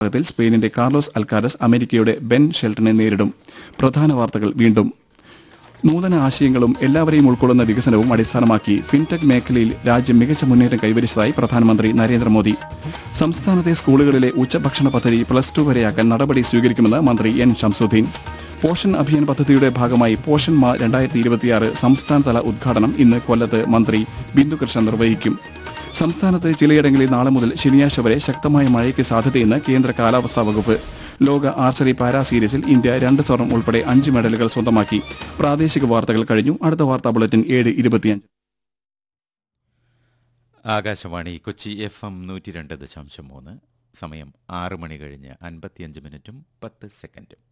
വിഭാഗത്തിൽ സ്പെയിനിന്റെ Carlos Alcaraz അമേരിക്കയുടെ ബെൻ ഷെൽട്ടനെ നേരിടും പ്രധാന വാർത്തകൾ വീണ്ടും നൂതന ആശയങ്ങളും എല്ലാവരെയും ഉൾക്കൊള്ളുന്ന വികസനവും അടിസ്ഥാനമാക്കി ഫിൻടെക് മേഖലയിൽ രാജ്യം മികച്ച മുന്നേറ്റം കൈവരിച്ചതായി പ്രധാനമന്ത്രി നരേന്ദ്രമോദി സംസ്ഥാനത്തെ സ്കൂളുകളിലെ ഉച്ചഭക്ഷണ പദ്ധതി പ്ലസ് ടു വരെയാക്കാൻ നടപടി സ്വീകരിക്കുമെന്ന് മന്ത്രി എൻ ഷംസുദ്ദീൻ പോഷൻ അഭിയാൻ പദ്ധതിയുടെ ഭാഗമായി പോഷൻ മാ രണ്ടായിരത്തി ഇരുപത്തിയാറ് സംസ്ഥാനതല ഉദ്ഘാടനം ഇന്ന് കൊല്ലത്ത് മന്ത്രി ബിന്ദുകൃഷ്ണൻ നിർവഹിക്കും സംസ്ഥാനത്ത് ചിലയിടങ്ങളിൽ നാളെ മുതൽ ശനിയാഴ്ച വരെ ശക്തമായ മഴയ്ക്ക് സാധ്യതയെന്ന് കേന്ദ്ര കാലാവസ്ഥാ വകുപ്പ് ലോക ആർച്ചറി പാരാ സീരീസിൽ ഇന്ത്യ രണ്ട് സ്വർണം ഉൾപ്പെടെ അഞ്ച് മെഡലുകൾ സ്വന്തമാക്കി പ്രാദേശിക വാർത്തകൾ കഴിഞ്ഞു അടുത്ത വാർത്താ ബുള്ളറ്റിൻ ഏഴ് ഇരുപത്തിയഞ്ച് ആകാശവാണി കൊച്ചി എഫ് എം നൂറ്റി രണ്ട് ദശാംശം മൂന്ന് സമയം ആറ് മണി കഴിഞ്ഞ് അൻപത്തിയഞ്ച് മിനിറ്റും പത്ത് സെക്കൻഡും